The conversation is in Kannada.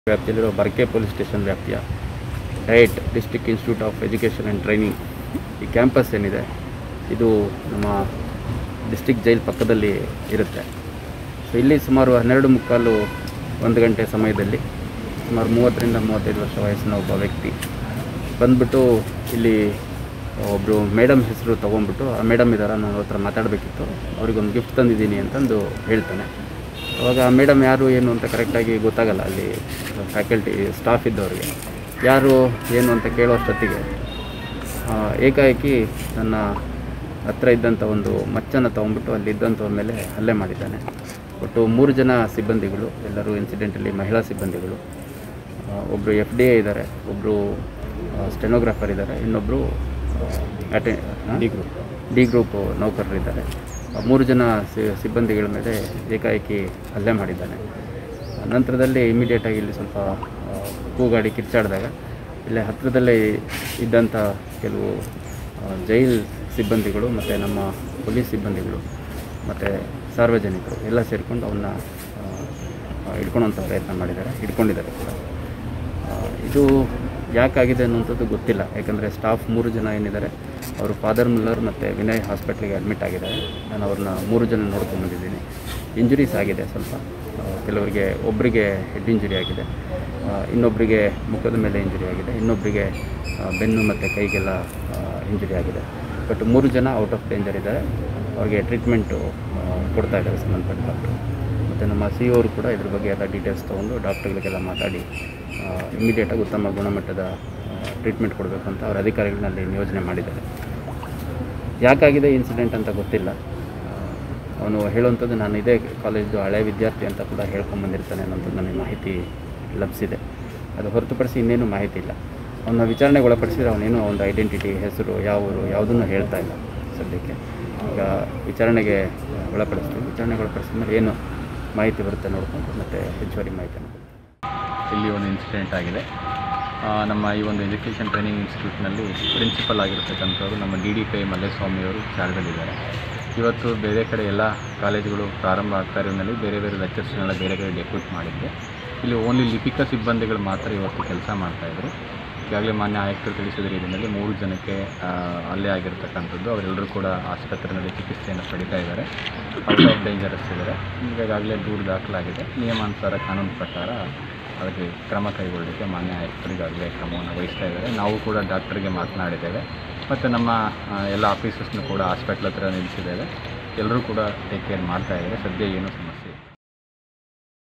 ವ್ಯಾಪ್ತಿಯಲ್ಲಿರೋ ಬರ್ಕೆ ಪೊಲೀಸ್ ಸ್ಟೇಷನ್ ವ್ಯಾಪ್ತಿಯ DIET district institute of education and training ಈ ಕ್ಯಾಂಪಸ್ ಏನಿದೆ ಇದು ನಮ್ಮ ಡಿಸ್ಟಿಕ್ ಜೈಲ್ ಪಕ್ಕದಲ್ಲಿ ಇರುತ್ತೆ ಸೊ ಇಲ್ಲಿ ಸುಮಾರು ಹನ್ನೆರಡು ಮುಕ್ಕಾಲು ಒಂದು ಗಂಟೆ ಸಮಯದಲ್ಲಿ ಸುಮಾರು ಮೂವತ್ತರಿಂದ ಮೂವತ್ತೈದು ವರ್ಷ ವಯಸ್ಸಿನ ಒಬ್ಬ ವ್ಯಕ್ತಿ ಬಂದ್ಬಿಟ್ಟು ಇಲ್ಲಿ ಒಬ್ಬರು ಮೇಡಮ್ ಹೆಸರು ತೊಗೊಂಡ್ಬಿಟ್ಟು ಆ ಮೇಡಮ್ ಇದ್ದಾರೆ ನಾನು ಅವ್ರ ಹತ್ರ ಮಾತಾಡಬೇಕಿತ್ತು ಅವ್ರಿಗೊಂದು ಗಿಫ್ಟ್ ತಂದಿದ್ದೀನಿ ಅಂತಂದು ಹೇಳ್ತಾನೆ ಅವಾಗ ಆ ಮೇಡಮ್ ಯಾರು ಏನು ಅಂತ ಕರೆಕ್ಟಾಗಿ ಗೊತ್ತಾಗಲ್ಲ ಅಲ್ಲಿ ಫ್ಯಾಕಲ್ಟಿ ಸ್ಟಾಫ್ ಇದ್ದವ್ರಿಗೆ ಯಾರು ಏನು ಅಂತ ಕೇಳೋಷ್ಟೊತ್ತಿಗೆ ಆ, ಏಕಾಏಕಿ ನನ್ನ ಹತ್ರ ಇದ್ದಂಥ ಒಂದು ಮಚ್ಚನ್ನು ತೊಗೊಂಡ್ಬಿಟ್ಟು ಅಲ್ಲಿ ಇದ್ದಂಥವ್ರ ಮೇಲೆ ಹಲ್ಲೆ ಮಾಡಿದ್ದಾನೆ ಒಟ್ಟು ಮೂರು ಜನ ಸಿಬ್ಬಂದಿಗಳು ಎಲ್ಲರೂ ಇನ್ಸಿಡೆಂಟಲ್ಲಿ ಮಹಿಳಾ ಸಿಬ್ಬಂದಿಗಳು ಒಬ್ಬರು ಎಫ್ ಡಿ ಎ ಇದ್ದಾರೆ ಒಬ್ಬರು ಸ್ಟೆನೋಗ್ರಾಫರ್ ಇದ್ದಾರೆ ಇನ್ನೊಬ್ಬರು ಅಟೆ ಡಿ ಗ್ರೂಪ್ ಡಿ ಗ್ರೂಪ್ ನೌಕರರಿದ್ದಾರೆ ಆ ಮೂರು ಜನ ಸಿ- ಸಿಬ್ಬಂದಿಗಳ ಮೇಲೆ ಏಕಾಏಕಿ ಹಲ್ಲೆ ಮಾಡಿದ್ದಾನೆ ನಂತರದಲ್ಲಿ ಇಮಿಡಿಯೇಟಾಗಿ ಇಲ್ಲಿ ಸ್ವಲ್ಪ ಆ, ಕೂಗಾಡಿ ಕಿರ್ಚಾಡಿದಾಗ ಇಲ್ಲೇ ಹತ್ತಿರದಲ್ಲೇ ಇದ್ದಂಥ ಕೆಲವು ಆ, ಜೈಲ್ ಸಿಬ್ಬಂದಿಗಳು ಮತ್ತು ನಮ್ಮ ಪೊಲೀಸ್ ಸಿಬ್ಬಂದಿಗಳು ಮತ್ತು ಸಾರ್ವಜನಿಕರು ಎಲ್ಲ ಸೇರಿಕೊಂಡು ಅವನ್ನ ಹಿಡ್ಕೊಳ್ಳೋಂಥ ಪ್ರಯತ್ನ ಮಾಡಿದ್ದಾರೆ ಹಿಡ್ಕೊಂಡಿದ್ದಾರೆ ಕೂಡ ಆ, ಇದು ಯಾಕಾಗಿದೆ ಅನ್ನುವಂಥದ್ದು ಗೊತ್ತಿಲ್ಲ ಯಾಕಂದರೆ ಸ್ಟಾಫ್ ಮೂರು ಜನ ಏನಿದ್ದಾರೆ ಅವರು ಫಾದರ್ ಮುಲ್ಲರ್ ಮತ್ತು ವಿನಯ್ ಹಾಸ್ಪಿಟ್ಲಿಗೆ ಅಡ್ಮಿಟ್ ಆಗಿದ್ದಾರೆ ನಾನು ಅವ್ರನ್ನ ಮೂರು ಜನ ನೋಡ್ಕೊಂಡು ಬಂದಿದ್ದೀನಿ ಇಂಜುರೀಸ್ ಆಗಿದೆ ಸ್ವಲ್ಪ ಆ, ಕೆಲವರಿಗೆ ಒಬ್ಬರಿಗೆ ಹೆಡ್ ಇಂಜುರಿ ಆಗಿದೆ ಆ, ಇನ್ನೊಬ್ಬರಿಗೆ ಮುಖದ ಮೇಲೆ ಇಂಜುರಿ ಆಗಿದೆ ಇನ್ನೊಬ್ಬರಿಗೆ ಆ, ಬೆನ್ನು ಮತ್ತು ಕೈಗೆಲ್ಲ ಇಂಜುರಿ ಆಗಿದೆ ಬಟ್ ಮೂರು ಜನ ಔಟ್ ಆಫ್ ಡೇಂಜರ್ ಇದ್ದಾರೆ ಅವ್ರಿಗೆ ಟ್ರೀಟ್ಮೆಂಟು ಕೊಡ್ತಾ ಇದ್ದಾರೆ ಸಂಬಂಧಪಟ್ಟ ಡಾಕ್ಟ್ರು ಮತ್ತು ನಮ್ಮ ಸಿ ಅವರು ಕೂಡ ಇದ್ರ ಬಗ್ಗೆ ಎಲ್ಲ ಡೀಟೇಲ್ಸ್ ತೊಗೊಂಡು ಡಾಕ್ಟ್ರುಗಳಿಗೆಲ್ಲ ಮಾತಾಡಿ ಇಮಿಡಿಯೇಟಾಗಿ ಉತ್ತಮ ಗುಣಮಟ್ಟದ ಟ್ರೀಟ್ಮೆಂಟ್ ಕೊಡಬೇಕು ಅಂತ ಅವ್ರ ಅಧಿಕಾರಿಗಳನ್ನಲ್ಲಿ ನಿಯೋಜನೆ ಮಾಡಿದ್ದಾರೆ ಯಾಕಾಗಿದೆ ಇನ್ಸಿಡೆಂಟ್ ಅಂತ ಗೊತ್ತಿಲ್ಲ ಅವನು ಹೇಳುವಂಥದ್ದು ನಾನು ಇದೇ ಕಾಲೇಜ್ದು ಹಳೆ ವಿದ್ಯಾರ್ಥಿ ಅಂತ ಕೂಡ ಹೇಳ್ಕೊಂಡು ಬಂದಿರ್ತಾನೆ ಅನ್ನೋಂಥದ್ದು ನನಗೆ ಮಾಹಿತಿ ಲಭಿಸಿದೆ ಅದು ಹೊರತುಪಡಿಸಿ ಇನ್ನೇನು ಮಾಹಿತಿ ಇಲ್ಲ ಅವನ್ನ ವಿಚಾರಣೆಗೆ ಒಳಪಡಿಸಿದ್ರೆ ಅವನೇನು ಒಂದು ಐಡೆಂಟಿಟಿ ಹೆಸರು ಯಾವ ಊರು ಯಾವುದನ್ನು ಹೇಳ್ತಾ ಇಲ್ಲ ಸದ್ಯಕ್ಕೆ ಈಗ ವಿಚಾರಣೆಗೆ ಒಳಪಡಿಸ್ತೀವಿ ವಿಚಾರಣೆಗೆ ಒಳಪಡಿಸಿದ ಮೇಲೆ ಏನು ಮಾಹಿತಿ ಬರುತ್ತೆ ನೋಡಿಕೊಂಡು ಮತ್ತು ಹೆಚ್ಚುವರಿ ಮಾಹಿತಿಯನ್ನು ಕೊಡ್ತೀವಿ. ಇಲ್ಲಿ ಒಂದು ಇನ್ಸಿಡೆಂಟ್ ಆಗಿದೆ ಆ, ನಮ್ಮ ಈ ಒಂದು ಎಜುಕೇಷನ್ ಟ್ರೈನಿಂಗ್ ಇನ್ಸ್ಟಿಟ್ಯೂಟ್ನಲ್ಲಿ ಪ್ರಿನ್ಸಿಪಲ್ ಆಗಿರ್ತಕ್ಕಂಥವ್ರು ನಮ್ಮ ಡಿ ಡಿ ಪಿ ಮಲ್ಲೇಸ್ವಾಮಿಯವರು ವಿಚಾರದಲ್ಲಿದ್ದಾರೆ ಇವತ್ತು ಬೇರೆ ಕಡೆ ಎಲ್ಲ ಕಾಲೇಜುಗಳು ಪ್ರಾರಂಭ ಆಗ್ತಾ ಇರೋದ್ರಲ್ಲಿ ಬೇರೆ ಬೇರೆ ಲೆಕ್ಚರ್ಸ್ನೆಲ್ಲ ಬೇರೆ ಕಡೆ ಡೆಪ್ಯೂಟ್ ಮಾಡಿದ್ದೆ ಇಲ್ಲಿ ಓನ್ಲಿ ಲಿಪಿಕ ಸಿಬ್ಬಂದಿಗಳು ಮಾತ್ರ ಇವತ್ತು ಕೆಲಸ ಮಾಡ್ತಾಯಿದ್ರು ಈಗಾಗಲೇ ಮಾನ್ಯ ಆಯುಕ್ತರು ತಿಳಿಸಿದ ರೀತಿಯಲ್ಲಿ ಮೂರು ಜನಕ್ಕೆ ಆ, ಹಲ್ಲೆ ಆಗಿರ್ತಕ್ಕಂಥದ್ದು ಅವರೆಲ್ಲರೂ ಕೂಡ ಆಸ್ಪತ್ರೆಯಲ್ಲಿ ಚಿಕಿತ್ಸೆಯನ್ನು ಪಡಿತಾ ಇದ್ದಾರೆ ಔಟ್ ಆಫ್ ಡೇಂಜರಸ್ ಇದ್ದಾರೆ ಈಗಾಗಲೇ ದೂರು ದಾಖಲಾಗಿದೆ ನಿಯಮಾನುಸಾರ ಕಾನೂನು ಪ್ರಕಾರ ಅದಕ್ಕೆ ಕ್ರಮ ಕೈಗೊಳ್ಳಲಿಕ್ಕೆ ಮಾನ್ಯ ಆಯುಕ್ತರಿಗಾಗಲೇ ಕ್ರಮವನ್ನು ವಹಿಸ್ತಾ ಇದ್ದಾರೆ ನಾವು ಕೂಡ ಡಾಕ್ಟರ್ಗೆ ಮಾತನಾಡಿದ್ದೇವೆ ಮತ್ತು ನಮ್ಮ ಆ, ಎಲ್ಲ ಆಫೀಸಸ್ನು ಕೂಡ ಹಾಸ್ಪಿಟ್ಲ್ ಹತ್ರ ನಿಲ್ಲಿಸಿದ್ದೇವೆ ಎಲ್ಲರೂ ಕೂಡ ಟೇಕ್ ಕೇರ್ ಮಾಡ್ತಾ ಇದ್ದಾರೆ ಸದ್ಯ ಏನೂ ಸಮಸ್ಯೆ